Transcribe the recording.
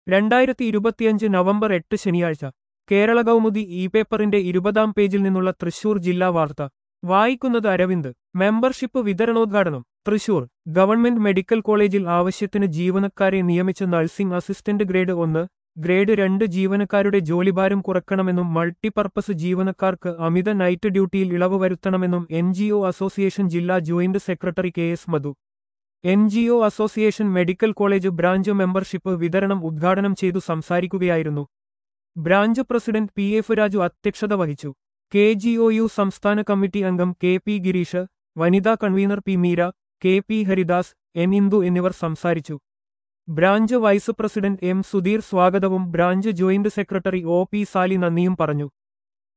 രണ്ടായിരത്തി ഇരുപത്തിയഞ്ച് നവംബർ എട്ട് ശനിയാഴ്ച കേരള കൗമുദി ഇ പേപ്പറിന്റെ ഇരുപതാം പേജിൽ നിന്നുള്ള തൃശൂർ ജില്ലാ വാർത്ത വായിക്കുന്നത് അരവിന്ദ് മെമ്പർഷിപ്പ് വിതരണോദ്ഘാടനം തൃശൂർ ഗവൺമെന്റ് മെഡിക്കൽ കോളേജിൽ ആവശ്യത്തിന് ജീവനക്കാരെ നിയമിച്ച നഴ്സിംഗ് അസിസ്റ്റന്റ് ഗ്രേഡ് ഒന്ന് ഗ്രേഡ് രണ്ട് ജീവനക്കാരുടെ ജോലിഭാരം കുറക്കണമെന്നും മൾട്ടിപർപ്പസ് ജീവനക്കാർക്ക് അമിത നൈറ്റ് ഡ്യൂട്ടിയിൽ ഇളവ് വരുത്തണമെന്നും എൻ അസോസിയേഷൻ ജില്ലാ joint secretary K S Madhu N association medical college branch membership വിതരണം ഉദ്ഘാടനം ചെയ്തു സംസാരിക്കുകയായിരുന്നു branch president P F Raju അധ്യക്ഷത വഹിച്ചു കെ ജി ഒ യു സംസ്ഥാന കമ്മിറ്റി അംഗം കെ പി ഗിരീഷ് വനിതാ convener P Meera K P Haridas N Indu എന്നിവർ സംസാരിച്ചു branch vice president M Sudheer സ്വാഗതവും branch joint secretary O P Sali നന്ദിയും പറഞ്ഞു